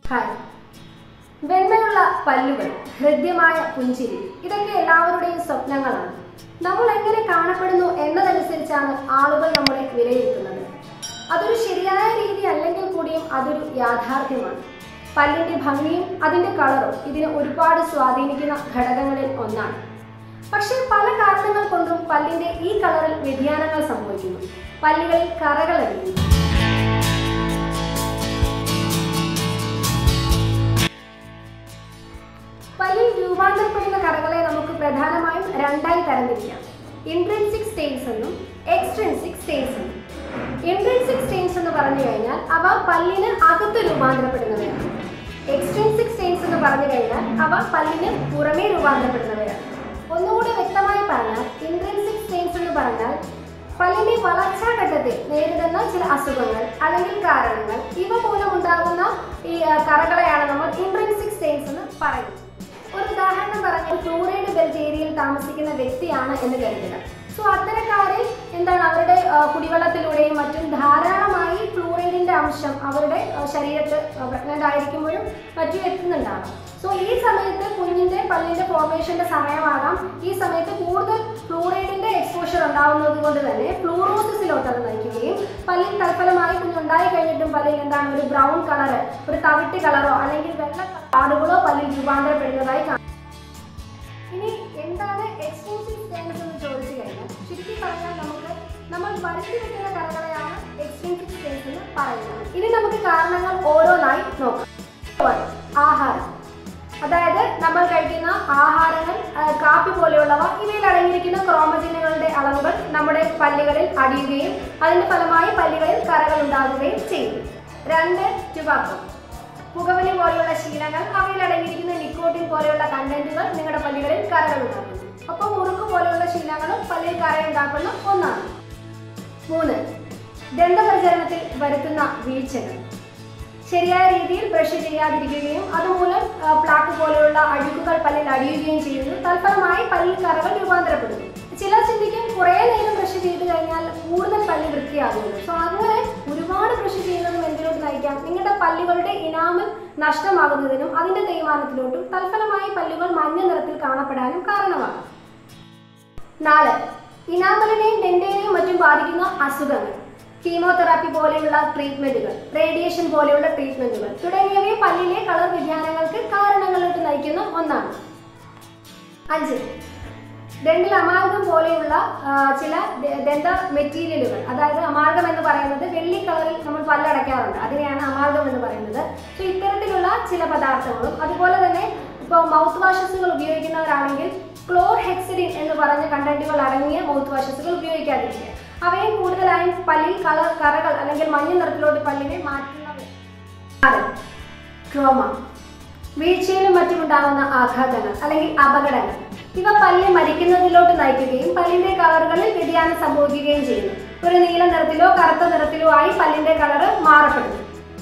hi വെണ്മയുള്ള പല്ലുകൾ ഹൃദ്യമായ പുഞ്ചിരി ഇതൊക്കെ എല്ലാവരുടെയും സ്വപ്നങ്ങളാണ് നമ്മൾ എങ്ങനെ കാണപ്പെടുന്നു എന്നതനുസരിച്ചാണ് ആളുകൾ നമ്മളെ വിലയിരുത്തുന്നത് അതൊരു ശരിയായ രീതി അല്ലെങ്കിൽ കൂടിയും അതൊരു യാഥാർത്ഥ്യമാണ് പല്ലിന്റെ ഭംഗിയും അതിന്റെ കളറും ഇതിനെ ഒരുപാട് സ്വാധീനിക്കുന്ന ഘടകങ്ങളിൽ ഒന്നാണ് പക്ഷേ പല കാരണങ്ങൾ കൊണ്ടും പല്ലിന്റെ ഈ കളറിൽ വ്യതിയാനങ്ങൾ സംഭവിക്കുന്നു പല്ലുകളിൽ കറകൾ അടിയുന്നു പല്ലിൽ രൂപാന്തരപ്പെടുന്ന കറകളെ നമുക്ക് പ്രധാനമായും രണ്ടായി തരംതിരിക്കാം ഇൻട്രൻസിക് സ്റ്റെയിൻസ് എന്നും എക്സ്ട്രൻസിക് സ്റ്റെയിൻസ് എന്നും ഇൻട്രൻസിക് സ്റ്റെയിൻസ് എന്ന് പറഞ്ഞു കഴിഞ്ഞാൽ അവ പല്ലിന് അകത്ത് രൂപാന്തരപ്പെടുന്നവയാണ് എക്സ്ട്രൻസിക് സ്റ്റെയിൻസ് എന്ന് പറഞ്ഞു കഴിഞ്ഞാൽ അവ പല്ലിന് പുറമേ രൂപാന്തരപ്പെടുന്നവയാണ് ഒന്നുകൂടി വ്യക്തമായി പറഞ്ഞാൽ ഇൻട്രൻസിക് സ്റ്റെയിൻസ് എന്ന് പറഞ്ഞാൽ പല്ലിന്റെ വളർച്ചാ ഘട്ടത്തിൽ നേരിടുന്ന ചില അസുഖങ്ങൾ അല്ലെങ്കിൽ കാരണങ്ങൾ ഇവ മൂലം ഉണ്ടാകുന്ന ഈ ആ, കറകളെയാണ് നമ്മൾ ഇൻട്രൻസിക് സ്റ്റെയിൻസ് എന്ന് പറയുന്നത് ഒരു ഉദാഹരണം പറഞ്ഞാൽ ഫ്ലൂറൈഡ് ബെൽറ്റ് ഏരിയയിൽ താമസിക്കുന്ന വ്യക്തിയാണ് എന്ന് കരുതുക സോ അത്തരക്കാരിൽ എന്താണ് അവരുടെ ആ, കുടിവെള്ളത്തിലൂടെയും മറ്റും ധാരാളമായി ഫ്ലൂറൈഡിന്റെ അംശം അവരുടെ ആ, ശരീരത്ത് പ്രഗ്നന്റ് ആയിരിക്കുമ്പോഴും മറ്റും എത്തുന്നുണ്ടാകാം സോ ഈ സമയത്ത് കുഞ്ഞിന്റെ പല്ലിന്റെ ഫോർമേഷന്റെ സമയമാകാം ഈ സമയത്ത് കൂടുതൽ ഫ്ലൂറൈഡിന്റെ എക്സ്പോഷർ ഉണ്ടാവുന്നത് കൊണ്ട് തന്നെ ഫ്ലൂറോസിസിലോട്ട് അത് നയിക്കുകയും പല്ലിൽ തൽഫലമായി കുഞ്ഞുണ്ടായി കഴിഞ്ഞിട്ടും പല്ലിൽ എന്താണ് ഒരു ബ്രൗൺ കളർ ഒരു തവിട്ട് കളറോ അല്ലെങ്കിൽ വെള്ള പാടുകളോ പല്ലിൽ രൂപാന്തരപ്പെടുന്നതായി കാണാം ഇനി എന്താണ് എക്സ്റ്റൻസീവ് സ്റ്റെയിൻസ് എന്ന് ചോദിച്ചു കഴിഞ്ഞാൽ ചുരുക്കി പറഞ്ഞാൽ നമുക്ക് നമ്മൾ വരുത്തി വെക്കുന്ന കറകളെയാണ് എക്സ്റ്റൻസീവ് സ്റ്റെയിൻസ് എന്ന് പറയുന്നത് ഇനി നമുക്ക് കാരണങ്ങൾ ഓരോന്നായി നോക്കാം One, ആഹാരം അതായത് നമ്മൾ കഴിക്കുന്ന ആഹാരങ്ങൾ ആ, കാപ്പി പോലെയുള്ളവ ഇവയിൽ അടങ്ങിയിരിക്കുന്ന ക്രോമജനുകളുടെ അളവുകൾ നമ്മുടെ പല്ലുകളിൽ അടിയുകയും അതിന്റെ ഫലമായി പല്ലുകളിൽ കറകൾ ഉണ്ടാകുകയും ചെയ്യും രണ്ട് ടുബാക്കോ പുകവലി പോലെയുള്ള ശീലങ്ങൾ അവയിൽ അടങ്ങിയിരിക്കുന്ന നിക്കോട്ടിൻ പോലെയുള്ള കണ്ടന്റുകൾ നിങ്ങളുടെ പല്ലുകളിൽ കറകൾ ഉണ്ടാക്കുന്നു ഒപ്പം മുറുക്ക് പോലെയുള്ള ശീലങ്ങളും പല്ലിൽ കറയുണ്ടാക്കുന്ന ഒന്നാണ് മൂന്ന് ദന്തപരിചരണത്തിൽ വരുത്തുന്ന വീഴ്ചകൾ ശരിയായ രീതിയിൽ ബ്രഷ് ചെയ്യാതിരിക്കുകയും അതുമൂലം ആ, പ്ലാക്ക് പോലെയുള്ള അഴുക്കുകൾ പല്ലിൽ അടിയുകയും ചെയ്യുന്നു തൽഫലമായി പല്ലിൽ കറകൾ രൂപാന്തരപ്പെടുന്നു ചിലർ ചിന്തിക്കും കുറേ നേരം ബ്രഷ് ചെയ്ത് കഴിഞ്ഞാൽ കൂടുതൽ പല്ല് വൃത്തിയാകുന്നു സോ അങ്ങനെ ഒരുപാട് ബ്രഷ് ചെയ്യുന്നതും എന്തിലോട്ട് നയിക്കാം നിങ്ങളുടെ പല്ലുകളുടെ ഇനാമൽ നഷ്ടമാകുന്നതിനും അതിന്റെ തേയ്മാനത്തിലോട്ടും തൽഫലമായി പല്ലുകൾ മഞ്ഞ നിറത്തിൽ കാണപ്പെടാനും കാരണമാകും നാല് ഇനാമലിനെയും ഡെന്റേനെയും മറ്റും ബാധിക്കുന്ന അസുഖങ്ങൾ കീമോതെറാപ്പി പോലെയുള്ള ട്രീറ്റ്മെന്റുകൾ റേഡിയേഷൻ പോലെയുള്ള ട്രീറ്റ്മെന്റുകൾ തുടങ്ങിയവയെ പല്ലിലെ കളർ വ്യതിയാനങ്ങൾക്ക് കാരണങ്ങളിലോട്ട് നയിക്കുന്ന ഒന്നാണ് അഞ്ച് ഡെന്റൽ അമാർഗം പോലെയുള്ള ആ, ചില ദ- ദന്ത മെറ്റീരിയലുകൾ അതായത് അമാർഗം എന്ന് പറയുന്നത് വെള്ളി കളറിൽ നമ്മൾ പല്ലടയ്ക്കാറുണ്ട് അതിനെയാണ് അമാർഗം എന്ന് പറയുന്നത് സോ ഇത്തരത്തിലുള്ള ചില പദാർത്ഥങ്ങളും അതുപോലെ തന്നെ ഇപ്പോൾ മൗത്ത് വാഷസുകൾ ഉപയോഗിക്കുന്നവരാണെങ്കിൽ ക്ലോർ ഹെക്സിഡിൻ എന്ന് പറഞ്ഞ കണ്ടന്റുകൾ അടങ്ങിയ മൗത്ത് വാഷസുകൾ ഉപയോഗിക്കാതിരിക്കുക അവയെ കൂടുതലായും പല്ലിൽ കളർ കറകൾ അല്ലെങ്കിൽ മഞ്ഞ നിറത്തിലോട്ട് പല്ലിനെ മാറ്റുന്നവയാണ് ട്രോമ വീഴ്ചയിലും മറ്റുമുണ്ടാകുന്ന ആഘാതങ്ങൾ അല്ലെങ്കിൽ അപകടങ്ങൾ ഇവ പല്ല് മരിക്കുന്നതിലോട്ട് നയിക്കുകയും പല്ലിന്റെ കളറുകളിൽ വ്യതിയാനം സംഭവിക്കുകയും ചെയ്യുന്നു ഒരു നീല നിറത്തിലോ കറുത്ത നിറത്തിലോ ആയി പല്ലിന്റെ കളറ് മാറപ്പെടുന്നു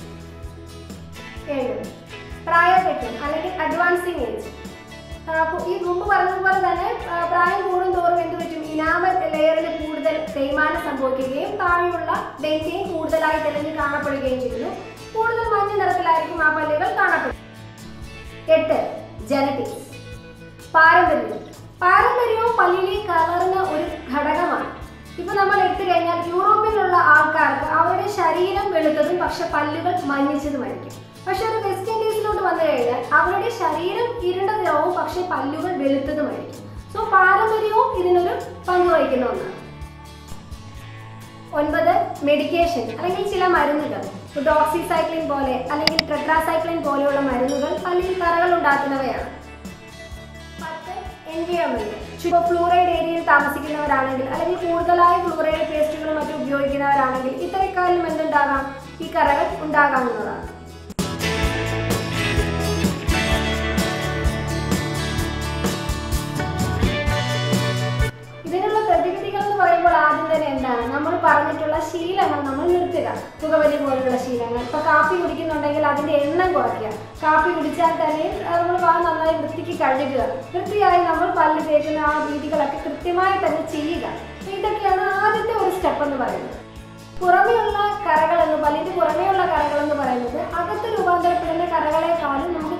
ഏഴ് പ്രായപറ്റം അല്ലെങ്കിൽ അഡ്വാൻസിങ് ഏജ് ഈ മുമ്പ് പറഞ്ഞതുപോലെ തന്നെ ആ, പ്രായം കൂടും തോറും എന്ത് പറ്റും ഇനാമൽ ലെയറിൽ കൂടുതൽ തേയ്മാനം സംഭവിക്കുകയും താഴെയുള്ള ഡെന്റയും കൂടുതലായി തെളിഞ്ഞ് കാണപ്പെടുകയും ചെയ്യുന്നു കൂടുതൽ മഞ്ഞ നിറത്തിലായിരിക്കും ആ പല്ലുകൾ കാണപ്പെടുന്നത് എട്ട് ജനറ്റിക്സ് പാരമ്പര്യം പാരമ്പര്യവും പല്ലിലെ കളറിന് ഒരു ഘടകമാണ് ഇപ്പൊ നമ്മൾ എടുത്തു കഴിഞ്ഞാൽ യൂറോപ്പിലുള്ള ആൾക്കാർക്ക് അവരുടെ ശരീരം വെളുത്തതും പക്ഷെ പല്ലുകൾ മഞ്ഞിച്ചതുമായിരിക്കും പക്ഷെ ഒരു വെസ്റ്റ് ഇൻഡീസിലോട്ട് വന്നു കഴിഞ്ഞാൽ അവരുടെ ശരീരം ഇരുണ്ട നിറവും പക്ഷെ പല്ലുകൾ വെളുത്തതുമായിരിക്കും സോ പാരമ്പര്യവും ഇതിനൊരു പങ്ക് വഹിക്കുന്ന ഒന്നാണ് ഒൻപത് മെഡിക്കേഷൻ അല്ലെങ്കിൽ ചില മരുന്നുകൾ ഡോക്സിസൈക്ലിൻ പോലെ അല്ലെങ്കിൽ ട്രെട്രാസൈക്ലിൻ പോലെയുള്ള മരുന്നുകൾ പല്ലിൽ കറകൾ ഉണ്ടാക്കുന്നവയാണ് പത്ത് എൻവിയോൺമെന്റ് ഇപ്പോൾ ഫ്ലൂറൈഡ് ഏരിയയിൽ താമസിക്കുന്നവരാണെങ്കിൽ അല്ലെങ്കിൽ കൂടുതലായി ഫ്ലൂറൈഡ് പേസ്റ്റുകളും മറ്റും ഉപയോഗിക്കുന്നവരാണെങ്കിൽ ഇത്തരക്കാരിലും എന്തുണ്ടാകാം ഈ കറകൾ ഉണ്ടാകാവുന്നതാണ് ഇതിനുള്ള പ്രതിവിധികൾ എന്ന് പറയുമ്പോൾ ആദ്യം തന്നെ എന്താണ് നമ്മൾ പറഞ്ഞിട്ടുള്ള ശീലങ്ങൾ നമ്മൾ നിർത്തുക പുകവലി പോലുള്ള ശീലങ്ങൾ ഇപ്പൊ കാപ്പി കുടിക്കുന്നുണ്ടെങ്കിൽ അതിന്റെ എണ്ണം കുറയ്ക്കുക കാപ്പി കുടിച്ചാൽ തന്നെ നമ്മൾ വാ നന്നായി വൃത്തിക്ക് കഴുകുക വൃത്തിയായി നമ്മൾ പല്ല് തേക്കുന്ന ആ രീതികളൊക്കെ കൃത്യമായി തന്നെ ചെയ്യുക ഇതൊക്കെയാണ് ആദ്യത്തെ ഒരു സ്റ്റെപ്പ് എന്ന് പറയുന്നത് പുറമെയുള്ള കറകൾ എന്ന് പല്ലിന്റെ പുറമെയുള്ള കറകൾ എന്ന് പറയുന്നത് അകത്ത് രൂപാന്തരപ്പെടുന്ന കറകളെ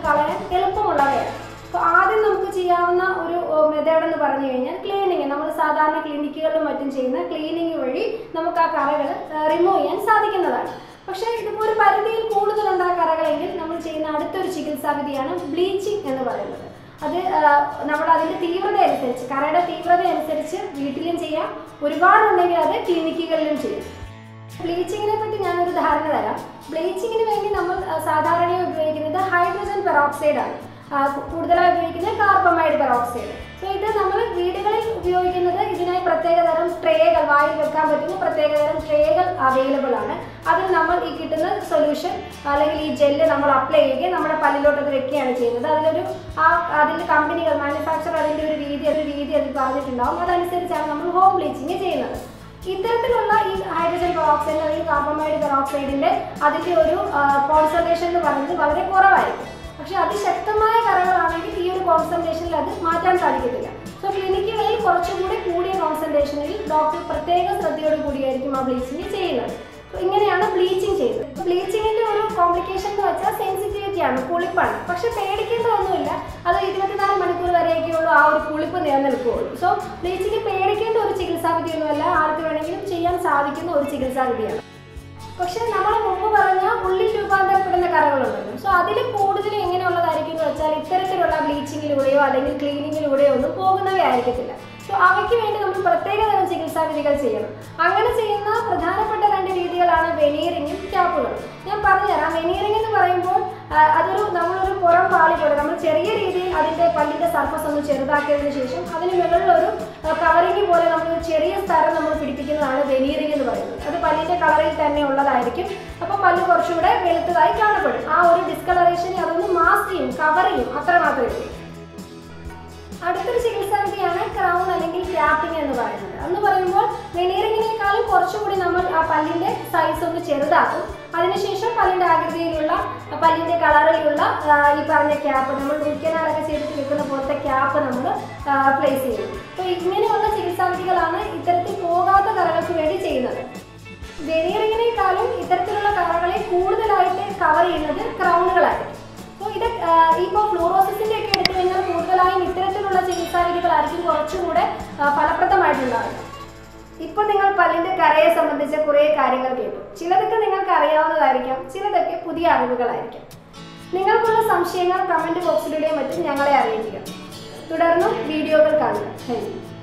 കളയാൻ എളുപ്പമുള്ളവയാണ് അപ്പോൾ ആദ്യം നമുക്ക് ചെയ്യാവുന്ന ഒരു മെത്തേഡ് എന്ന് പറഞ്ഞു കഴിഞ്ഞാൽ ക്ലീനിങ് നമ്മൾ സാധാരണ ക്ലിനിക്കുകളിലും മറ്റും ചെയ്യുന്ന ക്ലീനിങ് വഴി നമുക്ക് ആ കറകൾ റിമൂവ് ചെയ്യാൻ സാധിക്കുന്നതാണ് പക്ഷേ ഇതിപ്പോൾ ഒരു പരിധിയിൽ കൂടുതലുണ്ട് ആ കറകളെങ്കിൽ നമ്മൾ ചെയ്യുന്ന അടുത്തൊരു ചികിത്സാ വിധിയാണ് ബ്ലീച്ചിങ് എന്ന് പറയുന്നത് അത് നമ്മൾ അതിൻ്റെ തീവ്രത അനുസരിച്ച് കറയുടെ തീവ്രത അനുസരിച്ച് വീട്ടിലും ചെയ്യാം ഒരുപാടുണ്ടെങ്കിൽ അത് ക്ലിനിക്കുകളിലും ചെയ്യാം ബ്ലീച്ചിങ്ങിനെ പറ്റി ഞാനൊരു ധാരണ തരാം ബ്ലീച്ചിങ്ങിന് വേണ്ടി നമ്മൾ ആ, സാധാരണയായി ഉപയോഗിക്കുന്നത് ഹൈഡ്രജൻ പെറോക്സൈഡ് ആണ് ആ, കൂടുതലായി ഉപയോഗിക്കുന്നത് കാർബമൈഡ് പെറോക്സൈഡ് സോ ഇത് നമ്മൾ വീടുകളിൽ ഉപയോഗിക്കുന്നത് ഇതിനായി പ്രത്യേകതരം ട്രേകൾ വായിൽ വെക്കാൻ പറ്റുന്ന പ്രത്യേകതരം ട്രേകൾ അവൈലബിൾ ആണ് അതിൽ നമ്മൾ ഈ കിട്ടുന്ന സൊല്യൂഷൻ അല്ലെങ്കിൽ ഈ ജെല്ല് നമ്മൾ അപ്ലൈ ചെയ്യുകയും നമ്മുടെ പല്ലിലോട്ട് അത് വെക്കുകയാണ് ചെയ്യുന്നത് അതിലൊരു ആ അതിൻ്റെ കമ്പനികൾ മാനുഫാക്ചർ അതിൻ്റെ ഒരു രീതി ഒരു രീതി അതിൽ പറഞ്ഞിട്ടുണ്ടാവും അതനുസരിച്ചാണ് നമ്മൾ ഹോം ബ്ലീച്ചിങ് ചെയ്യുന്നത് ഇത്തരത്തിലുള്ള ഈ ഹൈഡ്രജൻ പെറോക്സൈഡ് അല്ലെങ്കിൽ കാർബമൈഡ് പെറോക്സൈഡിന്റെ അതിന്റെ ഒരു കോൺസെൻട്രേഷൻ എന്ന് പറയുന്നത് വളരെ കുറവായിരിക്കും പക്ഷെ അതിശക്തമായ കറകളാണെങ്കിൽ ഈ ഒരു കോൺസെൻട്രേഷനിൽ അത് മാറ്റാൻ സാധിക്കത്തില്ല സോ ക്ലിനിക്കുകളിൽ കുറച്ചുകൂടി കൂടിയ കോൺസെൻട്രേഷനിൽ ഡോക്ടർ പ്രത്യേക ശ്രദ്ധയോട് കൂടിയായിരിക്കും ആ ബ്ലീച്ചിങ് ചെയ്യുന്നത് So ഇങ്ങനെയാണ് ബ്ലീച്ചിങ് ചെയ്യുന്നത് ബ്ലീച്ചിങ്ങിന്റെ ഒരു കോംപ്ലിക്കേഷൻ എന്ന് വെച്ചാൽ സെൻസിറ്റിവിറ്റി ആണ് പുളിപ്പാണ് പക്ഷെ പേടിക്കേണ്ടതൊന്നുമില്ല അത് ഇരുപത്തിനാല് മണിക്കൂർ വരെയൊക്കെ ഉള്ളൂ ആ ഒരു പുളിപ്പ് നിലനിൽക്കുകയുള്ളൂ സോ ബ്ലീച്ചിങ് പേടിക്കേണ്ട ഒരു ചികിത്സാ വിധിയൊന്നുമല്ല ആർക്ക് വേണമെങ്കിലും ചെയ്യാൻ സാധിക്കുന്ന ഒരു ചികിത്സാ വിധിയാണ് പക്ഷെ നമ്മൾ മുമ്പ് പറഞ്ഞ ഉള്ളിൽ രൂപാന്തരപ്പെടുന്ന കറകളുണ്ടല്ലോ സോ അതിൽ കൂടുതൽ എങ്ങനെയുള്ളതായിരിക്കും എന്ന് വെച്ചാൽ ഇത്തരത്തിലുള്ള ബ്ലീച്ചിങ്ങിലൂടെയോ അല്ലെങ്കിൽ ക്ലീനിങ്ങിലൂടെയോ ഒന്നും പോകുന്നവയായിരിക്കത്തില്ല സോ അവയ്ക്ക് വേണ്ടി നമ്മൾ പ്രത്യേകതരം ചികിത്സാ വിധികൾ ചെയ്യണം അങ്ങനെ ചെയ്യുന്ന പ്രധാനപ്പെട്ട രണ്ട് രീതികളാണ് വെനീറിങ്ങും ക്യാപ്പുകളും ഞാൻ പറഞ്ഞുതരാം വെനീറിംഗ് എന്ന് പറയുമ്പോൾ ആ, അതൊരു നമ്മളൊരു പുറം പാളി പോലെ നമ്മൾ ചെറിയ രീതിയിൽ അതിൻ്റെ പല്ലിൻ്റെ സർഫസ് ഒന്ന് ചെറുതാക്കിയതിന് ശേഷം അതിന് മുകളിലൊരു കവറിങ് പോലെ നമ്മൾ ഒരു ചെറിയ സ്ഥലം നമ്മൾ പിടിപ്പിക്കുന്നതാണ് വെനീറിംഗ് എന്ന് പറയുന്നത് അത് പല്ലിൻ്റെ കളറിൽ തന്നെ ഉള്ളതായിരിക്കും അപ്പോൾ പല്ല് കുറച്ചുകൂടെ വെളുത്തതായി കാണപ്പെടും ആ ഒരു ഡിസ്കളറേഷനെ അതൊന്ന് മാസ്ക് ചെയ്യും കവർ ചെയ്യും അത്ര മാത്രമേ ഉള്ളൂ അടുത്തൊരു ചികിത്സാ വിധിയാണ് ക്രൗൺ അല്ലെങ്കിൽ ക്യാപ്പിംഗ് എന്ന് പറയുന്നത് എന്ന് പറയുമ്പോൾ വെനീറിങ്ങിനേക്കാളും കുറച്ചുകൂടി നമ്മൾ ആ പല്ലിന്റെ സൈസ് ഒന്ന് ചെറുതാക്കും അതിനുശേഷം പല്ലിന്റെ ആകൃതിയിലുള്ള ആ പല്ലിന്റെ കളറിലുള്ള ആ, ഈ പറഞ്ഞ ക്യാപ്പ് നമ്മൾ ഉൽക്കനാലൊക്കെ ചെയ്തിട്ട് വെക്കുന്ന പോലത്തെ ക്യാപ്പ് നമ്മൾ പ്ലേസ് ചെയ്യും അപ്പോൾ ഇങ്ങനെയുള്ള ചികിത്സാ വിധികളാണ് ഇത്തരത്തിൽ പോകാത്ത കറകൾക്ക് വേണ്ടി ചെയ്യുന്നത് വെനീറിങ്ങിനേക്കാളും ഇത്തരത്തിലുള്ള കറകളെ കൂടുതലായിട്ട് കവർ ചെയ്യുന്നത് ക്രൗണുകളായിരിക്കും സോ ഇത് ഇപ്പോൾ ഫ്ലൂറോസിസിന്റെ ഒക്കെ എടുത്തു കഴിഞ്ഞാൽ കൂടുതലായും ഇത്തരത്തിലുള്ള ചികിത്സാ രീതികളായിരിക്കും കുറച്ചുകൂടെ ആ, ഫലപ്രദമായിട്ടുണ്ടാകുക ഇപ്പൊ നിങ്ങൾ പല്ലിന്റെ കറയെ സംബന്ധിച്ച കുറേ കാര്യങ്ങൾ കേട്ടു ചിലതൊക്കെ നിങ്ങൾക്ക് അറിയാവുന്നതായിരിക്കാം ചിലതൊക്കെ പുതിയ അറിവുകളായിരിക്കാം നിങ്ങൾക്കുള്ള സംശയങ്ങൾ കമന്റ് ബോക്സിലൂടെയും മറ്റും ഞങ്ങളെ അറിയിക്കുക തുടർന്നും വീഡിയോകൾ കാണുക താങ്ക് യു